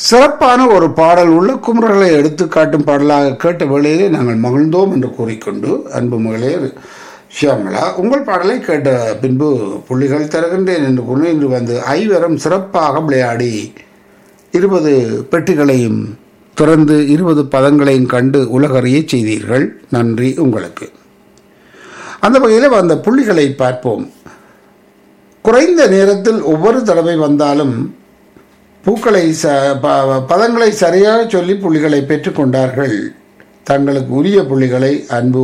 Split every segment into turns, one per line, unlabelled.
சிறப்பான ஒரு பாடல் உள்ள குமரர்களை எடுத்து காட்டும் பாடலாக கேட்ட வேளையிலே நாங்கள் மகிழ்ந்தோம் என்று கூறிக்கொண்டு அன்பு மகளே ஷியாமலா உங்கள் பாடலை கேட்ட பின்பு புள்ளிகள் தருகின்றேன் என்று கூறி இன்று வந்து ஐவரும் சிறப்பாக விளையாடி இருபது பெட்டிகளையும் திறந்து இருபது பதங்களையும் கண்டு உலகறிய செய்தீர்கள் நன்றி உங்களுக்கு அந்த வகையில் அந்த புள்ளிகளை பார்ப்போம் குறைந்த நேரத்தில் ஒவ்வொரு தடவை வந்தாலும் பூக்களை ச ப- பதங்களை சரியாக சொல்லி புள்ளிகளை பெற்றுக்கொண்டார்கள் தங்களுக்கு உரிய புள்ளிகளை அன்பு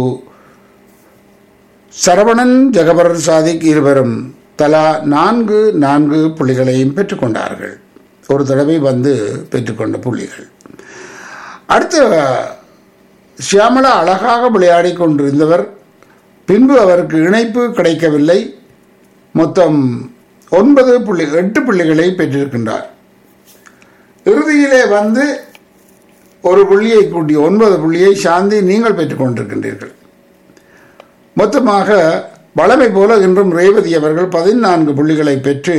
சரவணன் ஜெகபர் சாதிக் இருவரும் தலா நான்கு நான்கு புள்ளிகளையும் பெற்றுக்கொண்டார்கள் ஒரு தடவை வந்து பெற்றுக்கொண்ட புள்ளிகள் அடுத்த ஷியாமலா அழகாக விளையாடி கொண்டிருந்தவர் பின்பு அவருக்கு இணைப்பு கிடைக்கவில்லை மொத்தம் ஒன்பது புள்ளி எட்டு புள்ளிகளை பெற்றிருக்கின்றார் இறுதியிலே வந்து ஒரு புள்ளியை கூட்டி ஒன்பது புள்ளியை சாந்தி நீங்கள் பெற்றுக் கொண்டிருக்கின்றீர்கள் மொத்தமாக வளமை போல இன்றும் ரேவதி அவர்கள் பதினான்கு புள்ளிகளை பெற்று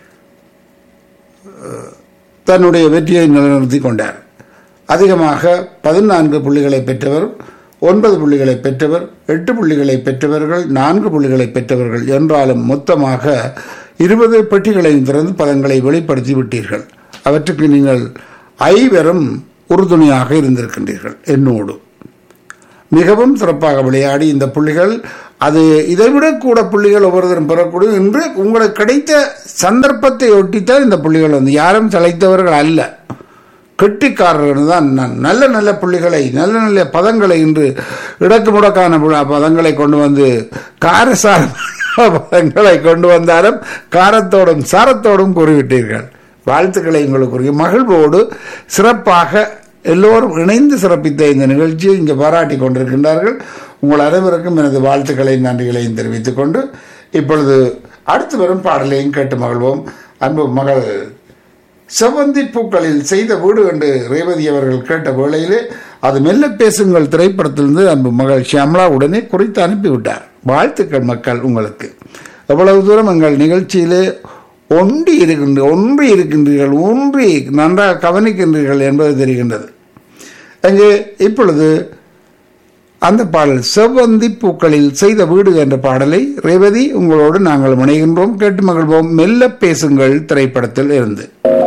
அஹ், தன்னுடைய வெற்றியை நிலைநிறுத்தி கொண்டார் அதிகமாக பதினான்கு புள்ளிகளை பெற்றவர் ஒன்பது புள்ளிகளை பெற்றவர் எட்டு புள்ளிகளை பெற்றவர்கள் நான்கு புள்ளிகளை பெற்றவர்கள் என்றாலும் மொத்தமாக இருபது பெட்டிகளையும் திறந்து பதங்களை வெளிப்படுத்தி விட்டீர்கள் அவற்றுக்கு நீங்கள் ஐவரும் உறுதுணையாக இருந்திருக்கின்றீர்கள் என்னோடு மிகவும் சிறப்பாக விளையாடி இந்த புள்ளிகள் அது இதைவிட கூட புள்ளிகள் ஒவ்வொருத்தரும் பெறக்கூடிய இன்று உங்களுக்கு கிடைத்த சந்தர்ப்பத்தை ஒட்டித்தான் இந்த புள்ளிகள் வந்து யாரும் சளைத்தவர்கள் அல்ல கெட்டிக்காரர்கள் தான் நான் நல்ல நல்ல புள்ளிகளை நல்ல நல்ல பதங்களை இன்று இடக்கு முடக்கான பு- பதங்களை கொண்டு வந்து காரசார பதங்களை கொண்டு வந்தாலும் காரத்தோடும் சாரத்தோடும் கூறிவிட்டீர்கள் வாழ்த்துக்களை உங்களுக்கு கூறிய மகிழ்வோடு சிறப்பாக எல்லோரும் இணைந்து சிறப்பித்த இந்த நிகழ்ச்சியை இங்கே பாராட்டி கொண்டிருக்கின்றார்கள் உங்கள் அனைவருக்கும் எனது வாழ்த்துக்களையும் நன்றிகளையும் தெரிவித்துக் கொண்டு இப்பொழுது அடுத்து வரும் பாடலையும் கேட்டு மகிழ்வோம் அன்பு மகள் செவ்வந்தி பூக்களில் செய்த வீடு என்று ரேவதி அவர்கள் கேட்ட வேளையிலே அது மெல்ல பேசுங்கள் திரைப்படத்திலிருந்து அன்பு மகள் ஷியாமலா உடனே குறித்து அனுப்பிவிட்டார் வாழ்த்துக்கள் மக்கள் உங்களுக்கு எவ்வளவு தூரம் எங்கள் நிகழ்ச்சியிலே ஒன்றி இருக்கின்ற ஒன்றி இருக்கின்றீர்கள் ஒன்றி நன்றாக கவனிக்கின்றீர்கள் என்பது தெரிகின்றது அங்கே இப்பொழுது அந்த பாடல் செவ்வந்தி பூக்களில் செய்த வீடு என்ற பாடலை ரேவதி உங்களோடு நாங்கள் முனைகின்றோம் கேட்டு மகிழ்வோம் மெல்ல பேசுங்கள் திரைப்படத்தில் இருந்து